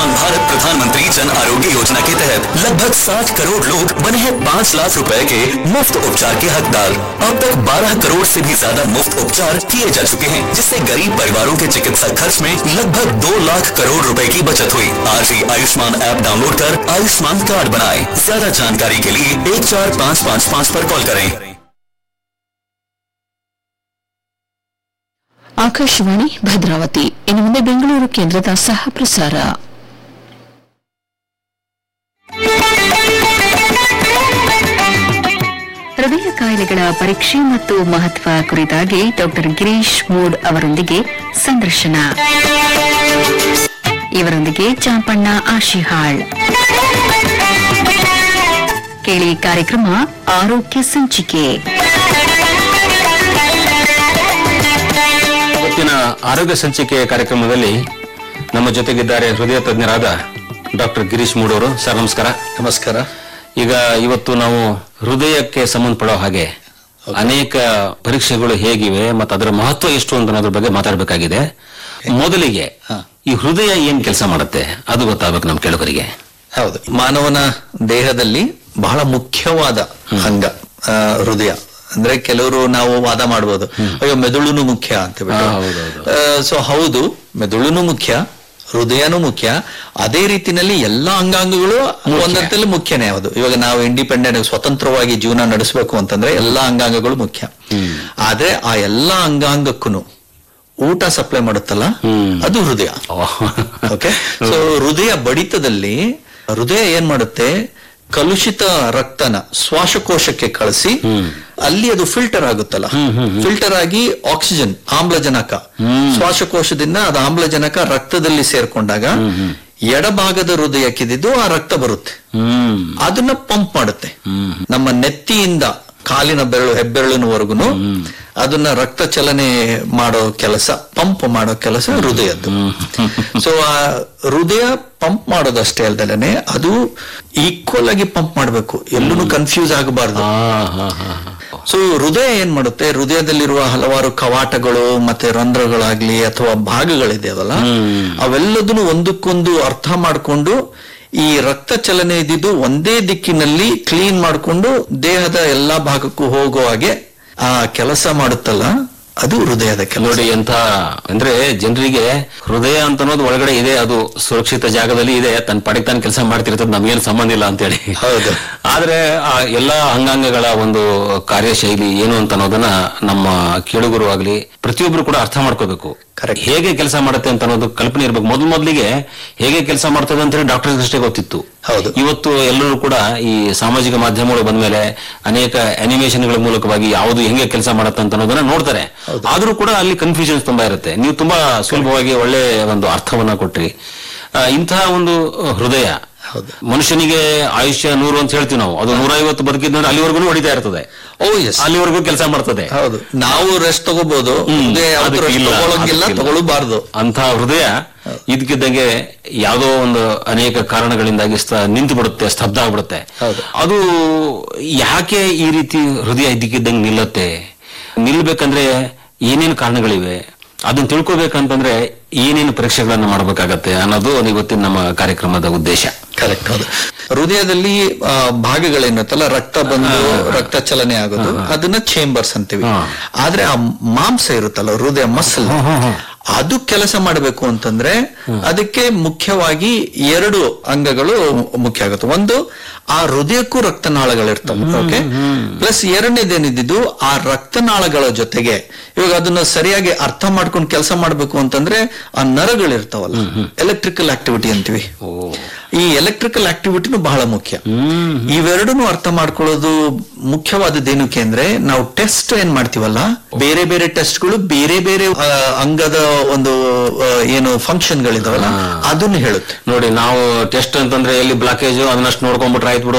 आयुष्मान भारत प्रधानमंत्री जन आरोग्य योजना के तहत लगभग 60 करोड़ लोग बने हैं 5 लाख रुपए के मुफ्त उपचार के हकदार अब तक 12 करोड़ से भी ज्यादा मुफ्त उपचार किए जा चुके हैं जिससे गरीब परिवारों के चिकित्सा खर्च में लगभग 2 लाख करोड़ रुपए की बचत हुई आज ही आयुष्मान ऐप डाउनलोड कर आयुष्मान कार्ड बनाएं ज्यादा जानकारी के लिए एक चार पाँच पाँच पाँच पर कॉल करें ಆಕಾಶವಾಣಿ ಭದ್ರಾವತಿ ಇನ್ನು ಮುಂದೆ ಬೆಂಗಳೂರು ಕೇಂದ್ರದ ಸಹ ಪ್ರಸಾರ ಹೃದಯ ಕಾಯಿಲೆಗಳ ಪರೀಕ್ಷೆ ಮತ್ತು ಮಹತ್ವ ಕುರಿತಾಗಿ ಡಾಕ್ಟರ್ ಗಿರೀಶ್ ಮೂಡ್ ಅವರೊಂದಿಗೆ ಸಂದರ್ಶನ ಇವರೊಂದಿಗೆ ಚಾಂಪಣ್ಣ ಆಶಿಹಾಳ್ ಕೇಳಿ ಕಾರ್ಯಕ್ರಮ ಆರೋಗ್ಯ ಸಂಚಿಕೆ ಇವತ್ತಿನ ಆರೋಗ್ಯ ಸಂಚಿಕೆ ಕಾರ್ಯಕ್ರಮದಲ್ಲಿ ನಮ್ಮ ಜೊತೆಗಿದ್ದಾರೆ ಹೃದಯ ತಜ್ಞರಾದ ಡಾಕ್ಟರ್ ಗಿರೀಶ್ ಮೂಡೋರು ಸರ್ ನಮಸ್ಕಾರ ನಮಸ್ಕಾರ ಈಗ ಇವತ್ತು ನಾವು ಹೃದಯಕ್ಕೆ ಸಂಬಂಧಪಡೋ ಹಾಗೆ ಅನೇಕ ಪರೀಕ್ಷೆಗಳು ಹೇಗಿವೆ ಮತ್ತು ಅದರ ಮಹತ್ವ ಎಷ್ಟು ಅಂತ ಅನ್ನೋದ್ರ ಬಗ್ಗೆ ಮಾತಾಡಬೇಕಾಗಿದೆ ಮೊದಲಿಗೆ ಈ ಹೃದಯ ಏನ್ ಕೆಲಸ ಮಾಡುತ್ತೆ ಅದು ಗೊತ್ತಾಗಬೇಕು ನಮ್ಮ ಕೇಳುಗರಿಗೆ ಹೌದು ಮಾನವನ ದೇಹದಲ್ಲಿ ಬಹಳ ಮುಖ್ಯವಾದ ಅಂಗ ಆ, ಹೃದಯ ಅಂದ್ರೆ ಕೆಲವರು ನಾವು ವಾದ ಮಾಡಬಹುದು ಅಯ್ಯೋ ಮೆದುಳುನು ಮುಖ್ಯ ಅಂತ ಹಾ, ಹೌದೌದು. ಸೊ ಹೌದು ಮೆದುಳುನು ಮುಖ್ಯ ಹೃದಯನೂ ಮುಖ್ಯ ಅದೇ ರೀತಿನಲ್ಲಿ ಎಲ್ಲಾ ಅಂಗಾಂಗಗಳು ಒಂದಂತಲ್ಲಿ ಮುಖ್ಯನೇ ಹೌದು ಇವಾಗ ನಾವು ಇಂಡಿಪೆಂಡೆಂಟ್ ಸ್ವತಂತ್ರವಾಗಿ ಜೀವನ ನಡೆಸಬೇಕು ಅಂತಂದ್ರೆ ಎಲ್ಲಾ ಅಂಗಾಂಗಗಳು ಮುಖ್ಯ ಆದ್ರೆ ಆ ಎಲ್ಲಾ ಅಂಗಾಂಗಕ್ಕೂ ಊಟ ಸಪ್ಲೈ ಮಾಡುತ್ತಲ್ಲ ಅದು ಹೃದಯ ಓಕೆ ಸೊ ಹೃದಯ ಬಡಿತದಲ್ಲಿ ಹೃದಯ ಏನ್ ಮಾಡುತ್ತೆ ಕಲುಷಿತ ರಕ್ತನ ಶ್ವಾಸಕೋಶಕ್ಕೆ ಕಳಿಸಿ ಅಲ್ಲಿ ಅದು ಫಿಲ್ಟರ್ ಆಗುತ್ತಲ್ಲ ಫಿಲ್ಟರ್ ಆಗಿ ಆಕ್ಸಿಜನ್ ಆಮ್ಲಜನಕ ಶ್ವಾಸಕೋಶದಿಂದ ಅದು ಆಮ್ಲಜನಕ ರಕ್ತದಲ್ಲಿ ಸೇರ್ಕೊಂಡಾಗ ಎಡಭಾಗದ ಹೃದಯಕ್ಕಿದ್ದು ಆ ರಕ್ತ ಬರುತ್ತೆ ಹ್ಮ್ ಅದನ್ನ ಪಂಪ್ ಮಾಡುತ್ತೆ ನಮ್ಮ ನೆತ್ತಿಯಿಂದ ಕಾಲಿನ ಬೆರಳು ಹೆಬ್ಬೆರಳಿನವರೆಗೂ ಅದನ್ನ ರಕ್ತ ಚಲನೆ ಮಾಡೋ ಕೆಲಸ ಪಂಪ್ ಮಾಡೋ ಕೆಲಸ ಹೃದಯದ್ದು ಸೊ ಆ ಹೃದಯ ಪಂಪ್ ಮಾಡೋದಷ್ಟೇ ಅಲ್ದಲನೆ ಅದು ಈಕ್ವಲ್ ಆಗಿ ಪಂಪ್ ಮಾಡಬೇಕು ಎಲ್ಲೂ ಕನ್ಫ್ಯೂಸ್ ಆಗಬಾರ್ದು ಹಾ ಹಾ ಹಾ ಸೊ ಹೃದಯ ಏನ್ ಮಾಡುತ್ತೆ ಹೃದಯದಲ್ಲಿರುವ ಹಲವಾರು ಕವಾಟಗಳು ಮತ್ತೆ ರಂಧ್ರಗಳಾಗ್ಲಿ ಅಥವಾ ಭಾಗಗಳಿದೆಯಲ್ಲ ಅವೆಲ್ಲದನ್ನು ಒಂದಕ್ಕೊಂದು ಅರ್ಥ ಮಾಡ್ಕೊಂಡು ಈ ರಕ್ತ ಚಲನೆ ಇದ್ದಿದ್ದು ಒಂದೇ ದಿಕ್ಕಿನಲ್ಲಿ ಕ್ಲೀನ್ ಮಾಡ್ಕೊಂಡು ದೇಹದ ಎಲ್ಲಾ ಭಾಗಕ್ಕೂ ಹೋಗೋ ಹಾಗೆ ಆ ಕೆಲಸ ಮಾಡುತ್ತಲ್ಲ ಅದು ಹೃದಯದ ಕೆಲಸ ನೋಡಿ ಎಂತ ಅಂದ್ರೆ ಜನರಿಗೆ ಹೃದಯ ಅಂತ ಅನ್ನೋದು ಒಳಗಡೆ ಇದೆ ಅದು ಸುರಕ್ಷಿತ ಜಾಗದಲ್ಲಿ ಇದೆ ತನ್ನ ಪಡೆಗೆ ತಾನು ಕೆಲಸ ಮಾಡ್ತಿರ್ತದೆ ನಮ್ಗೇನು ಸಂಬಂಧ ಇಲ್ಲ ಅಂತೇಳಿ ಹೌದು. ಆದ್ರೆ ಆ ಎಲ್ಲಾ ಅಂಗಾಂಗಗಳ ಒಂದು ಕಾರ್ಯಶೈಲಿ ಏನು ಅಂತ ಅನ್ನೋದನ್ನ ನಮ್ಮ ಕೇಳುಗರು ಆಗ್ಲಿ ಪ್ರತಿಯೊಬ್ರು ಕೂಡ ಅರ್ಥ ಮಾಡ್ಕೋಬೇಕು Correct. ಹೇಗೆ ಕೆಲಸ ಮಾಡುತ್ತೆ ಅಂತ ಅನ್ನೋದು ಕಲ್ಪನೆ ಇರ್ಬೇಕು ಮೊದಲು ಮೊದಲಿಗೆ ಹೇಗೆ ಕೆಲಸ ಮಾಡ್ತದೆ ಅಂತ ಹೇಳಿ ಡಾಕ್ಟರ್ ಅಷ್ಟೇ ಗೊತ್ತಿತ್ತು ಹೌದು. ಇವತ್ತು ಎಲ್ಲರೂ ಕೂಡ ಈ ಸಾಮಾಜಿಕ ಮಾಧ್ಯಮಗಳು ಬಂದ್ಮೇಲೆ ಅನೇಕ ಅನಿಮೇಷನ್ಗಳ ಮೂಲಕವಾಗಿ ಯಾವುದು ಹೆಂಗೆ ಕೆಲಸ ಮಾಡುತ್ತೆ ಅಂತ ಅನ್ನೋದನ್ನ ನೋಡ್ತಾರೆ ಆದ್ರೂ ಕೂಡ ಅಲ್ಲಿ ಕನ್ಫ್ಯೂಷನ್ಸ್ ತುಂಬಾ ಇರುತ್ತೆ ನೀವು ತುಂಬಾ ಸುಲಭವಾಗಿ ಒಳ್ಳೆ ಒಂದು ಅರ್ಥವನ್ನ ಕೊಟ್ರಿ ಆ, ಇಂತಹ ಒಂದು ಹೃದಯ ಹೌದು. ಮನುಷ್ಯನಿಗೆ ಆಯುಷ್ಯ ನೂರು ಅಂತ ಹೇಳ್ತೀವಿ ನಾವು ಅದು ನೂರ ಐವತ್ತು ಬದುಕಿದ್ರೆ ಅಲ್ಲಿವರೆಗೂ ಹೊಡಿತಾ ಇರ್ತದೆ ಓ ಎಸ್ ಅಲ್ಲಿವರೆಗೂ ಕೆಲಸ ಮಾಡ್ತದೆ ಹೌದು ನಾವು ರೆಸ್ಟ್ ತಗೋಬಹುದು ಹೃದಯ ಯಾವತ್ತೂ ಅದಕ್ಕೆ rest ಇಲ್ಲ, ತಗೊಳಂಗಿಲ್ಲ ಅದಕ್ಕಿಲ್ಲ. ತಗೊಳ್ಬಾರ್ದು ಅಂತ ಹೃದಯ ಇದಕ್ಕಿದ್ದಂಗೆ ಯಾವುದೋ ಒಂದು ಅನೇಕ ಕಾರಣಗಳಿಂದಾಗಿ ಸ್ಥ- ನಿಂತು ಬಿಡುತ್ತೆ ಸ್ತಬ್ಧ ಆಗ್ಬಿಡುತ್ತೆ ಹೌದು. ಅದು ಯಾಕೆ ಈ ರೀತಿ ಹೃದಯ ಇದ್ದಕ್ಕಿದ್ದಂಗೆ ನಿಲ್ಲುತ್ತೆ ನಿಲ್ಬೇಕಂದ್ರೆ ಏನೇನು ಕಾರಣಗಳಿವೆ ಅದನ್ನ ತಿಳ್ಕೊಬೇಕಂತಂದ್ರೆ ಏನೇನು ಪರೀಕ್ಷೆಗಳನ್ನ ಮಾಡಬೇಕಾಗತ್ತೆ ಅನ್ನೋದು ಇವತ್ತಿನ ನಮ್ಮ ಕಾರ್ಯಕ್ರಮದ ಉದ್ದೇಶ ಕರೆಕ್ಟ್ ಹೌದು ಹೃದಯದಲ್ಲಿ ಆ, ಭಾಗಗಳೇನಿರುತ್ತಲ್ಲ ರಕ್ತ ಬಂದು ರಕ್ತ ಚಲನೆ ಆಗೋದು ಅದನ್ನ ಚೇಂಬರ್ಸ್ ಅಂತೀವಿ ಆದ್ರೆ ಆ ಮಾಂಸ ಇರುತ್ತಲ್ಲ ಹೃದಯ ಮಸಲ್ ಅದು ಕೆಲಸ ಮಾಡಬೇಕು ಅಂತಂದ್ರೆ ಅದಕ್ಕೆ ಮುಖ್ಯವಾಗಿ ಎರಡು ಅಂಗಗಳು ಮುಖ್ಯ ಆಗುತ್ತೆ ಒಂದು ಆ ಹೃದಯಕ್ಕೂ ರಕ್ತನಾಳಗಳಿರ್ತವೆ ಓಕೆ ಪ್ಲಸ್ ಎರಡನೇದೇನಿದ್ದು ಆ ರಕ್ತನಾಳಗಳ ಜೊತೆಗೆ ಇವಾಗ ಅದನ್ನ ಸರಿಯಾಗಿ ಅರ್ಥ ಮಾಡ್ಕೊಂಡು ಕೆಲಸ ಮಾಡ್ಬೇಕು ಅಂತಂದ್ರೆ ಆ ನರಗಳಿರ್ತಾವಲ್ಲ ಎಲೆಕ್ಟ್ರಿಕಲ್ ಆಕ್ಟಿವಿಟಿ ಅಂತೀವಿ ಈ ಎಲೆಕ್ಟ್ರಿಕಲ್ ಆಕ್ಟಿವಿಟಿನೂ ಬಹಳ ಮುಖ್ಯ ಇವೆರಡನ್ನು ಅರ್ಥ ಮಾಡ್ಕೊಳ್ಳೋದು ಮುಖ್ಯವಾದದ್ದೇನಕ್ಕೆ ಅಂದ್ರೆ ನಾವು ಟೆಸ್ಟ್ ಏನ್ ಮಾಡ್ತೀವಲ್ಲ ಬೇರೆ ಬೇರೆ ಟೆಸ್ಟ್ಗಳು ಬೇರೆ ಬೇರೆ ಆ, ಅಂಗದ ಒಂದು ಆ, ಏನು ಫಂಕ್ಷನ್ಗಳಿದಾವಲ್ಲ ಅದನ್ನ ಹೇಳುತ್ತೆ ನೋಡಿ ನಾವು ಟೆಸ್ಟ್ ಅಂತಂದ್ರೆ ಎಲ್ಲಿ ಬ್ಲಾಕೇಜ್ ಅದನ್ನಷ್ಟು ನೋಡ್ಕೊಂಡ್ಬಿಟ್ರೆ ಆಯ್ತು ಬಿಡು